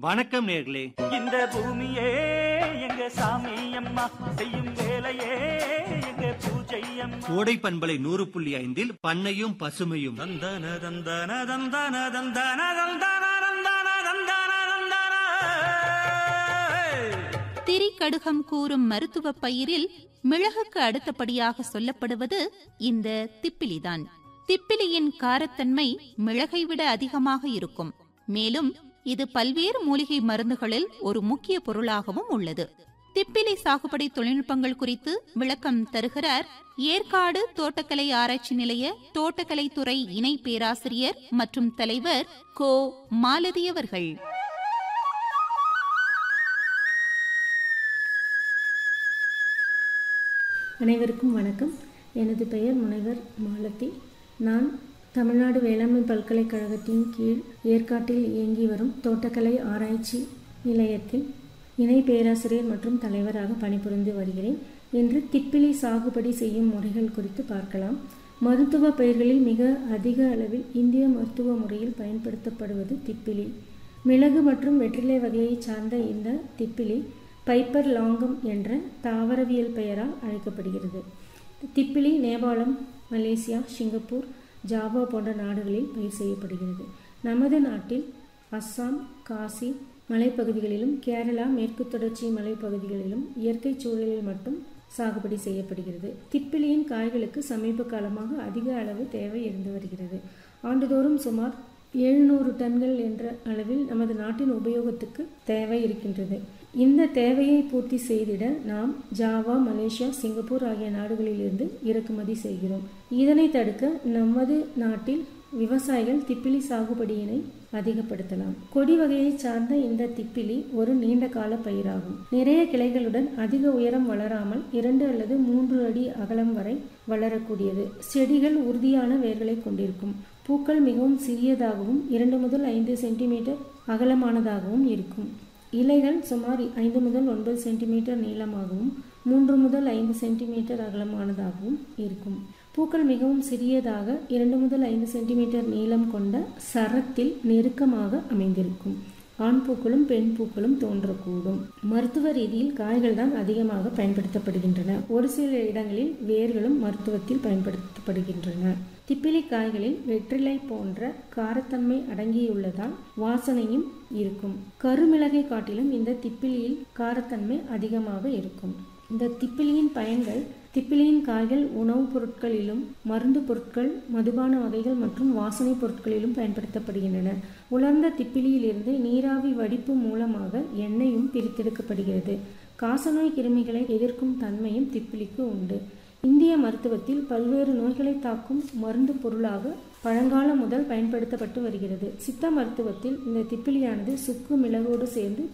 வணக்கம் நேர்களே இந்த பூமியே எங்க சாமி அம்மா செய்யும் வேலையே எங்க பூஜை அம்மா கோடை பண்பலை நூறு புள்ளி ஐந்தில் பண்ணையும் பசுமையும் தந்தன தந்தன தந்தன தந்தன தந்தன தந்தன தந்தன தந்தன திரிகடுகம் கூறும் மருத்துவ பயிரில் மிளகுக்கு அடுத்தபடியாக சொல்லப்படுவது இந்த திப்பிலிதான் திப்பிலியின் காரத்தன்மை மிளகை விட அதிகமாக இருக்கும் மேலும் இது பல்வேறு மூலிகை மருந்துகளில் ஒரு முக்கிய பொருளாகவும் உள்ளது திப்பிலி சாகுபடி தொழில்நுட்பங்கள் குறித்து விளக்கம் தருகிறார் ஏற்காடு தோட்டக்கலை ஆராய்ச்சி நிலைய தோட்டக்கலைத்துறை இணை பேராசிரியர் மற்றும் தலைவர் கோ மாலதி அவர்கள் அனைவருக்கும் வணக்கம் எனது பெயர் முனைவர் மாலதி நான் தமிழ்நாடு வேளாண்மை பல்கலைக்கழகத்தின் கீழ் ஏற்காட்டில் இயங்கி வரும் தோட்டக்கலை ஆராய்ச்சி நிலையத்தில் இணை பேராசிரியர் மற்றும் தலைவராக பணிபுரிந்து வருகிறேன் இன்று திப்பிலி சாகுபடி செய்யும் முறைகள் குறித்து பார்க்கலாம் மருத்துவ பயிர்களில் மிக அதிக அளவில் இந்திய மருத்துவ முறையில் பயன்படுத்தப்படுவது திப்பிலி மிளகு மற்றும் வெற்றிலை வகையைச் சார்ந்த இந்த திப்பிலி பைப்பர் லாங்கம் என்ற தாவரவியல் பெயரால் அழைக்கப்படுகிறது திப்பிலி நேபாளம் மலேசியா சிங்கப்பூர் ஜாவா போன்ற நாடுகளில் பயிர் செய்யப்படுகிறது நமது நாட்டில் அஸ்ஸாம் காசி மலைப்பகுதிகளிலும் கேரளா மேற்கு தொடர்ச்சி மலைப்பகுதிகளிலும் இயற்கை சூழலில் மட்டும் சாகுபடி செய்யப்படுகிறது திப்பிலியின் காய்களுக்கு சமீப காலமாக அதிக அளவு தேவை இருந்து வருகிறது ஆண்டுதோறும் சுமார் எழுநூறு டன்கள் என்ற அளவில் நமது நாட்டின் உபயோகத்துக்கு தேவை இருக்கின்றது இந்த தேவையை பூர்த்தி செய்திட நாம் ஜாவா மலேசியா சிங்கப்பூர் ஆகிய நாடுகளிலிருந்து இறக்குமதி செய்கிறோம் இதனை தடுக்க நமது நாட்டில் விவசாயிகள் திப்பிலி சாகுபடியினை அதிகப்படுத்தலாம் கொடி வகையை சார்ந்த இந்த திப்பிலி ஒரு நீண்ட கால பயிராகும் நிறைய கிளைகளுடன் அதிக உயரம் வளராமல் இரண்டு அல்லது மூன்று அடி அகலம் வரை வளரக்கூடியது செடிகள் உறுதியான வேர்களை கொண்டிருக்கும் பூக்கள் மிகவும் சிறியதாகவும் இரண்டு முதல் ஐந்து சென்டிமீட்டர் அகலமானதாகவும் இருக்கும் இலைகள் சுமார் ஐந்து முதல் ஒன்பது சென்டிமீட்டர் நீளமாகவும் மூன்று முதல் ஐந்து சென்டிமீட்டர் அகலமானதாகவும் இருக்கும் பூக்கள் மிகவும் சிறியதாக இரண்டு முதல் ஐந்து சென்டிமீட்டர் நீளம் கொண்ட சரத்தில் நெருக்கமாக அமைந்திருக்கும் ஆண் பூக்களும் பெண் பூக்களும் தோன்றக்கூடும் மருத்துவ ரீதியில் காய்கள் தான் அதிகமாக பயன்படுத்தப்படுகின்றன ஒரு சில இடங்களில் வேர்களும் மருத்துவத்தில் பயன்படுத்தப்படுகின்றன திப்பிலி காய்களில் வெற்றிலை போன்ற காரத்தன்மை அடங்கியுள்ளதால் வாசனையும் இருக்கும் கருமிளகை காட்டிலும் இந்த திப்பிலியில் காரத்தன்மை அதிகமாக இருக்கும் இந்த திப்பிலியின் பயன்கள் திப்பிலியின் காய்கள் உணவுப் பொருட்களிலும் மருந்து பொருட்கள் மதுபான வகைகள் மற்றும் வாசனை பொருட்களிலும் பயன்படுத்தப்படுகின்றன உலர்ந்த திப்பிலியிலிருந்து நீராவி வடிப்பு மூலமாக எண்ணெயும் பிரித்தெடுக்கப்படுகிறது காசநோய் கிருமிகளை எதிர்க்கும் தன்மையும் திப்பிலிக்கு உண்டு இந்திய மருத்துவத்தில் பல்வேறு நோய்களை தாக்கும் மருந்து பொருளாக பழங்காலம் முதல் பயன்படுத்தப்பட்டு வருகிறது சித்த மருத்துவத்தில் இந்த திப்பிலியானது சுக்கு மிளகோடு சேர்ந்து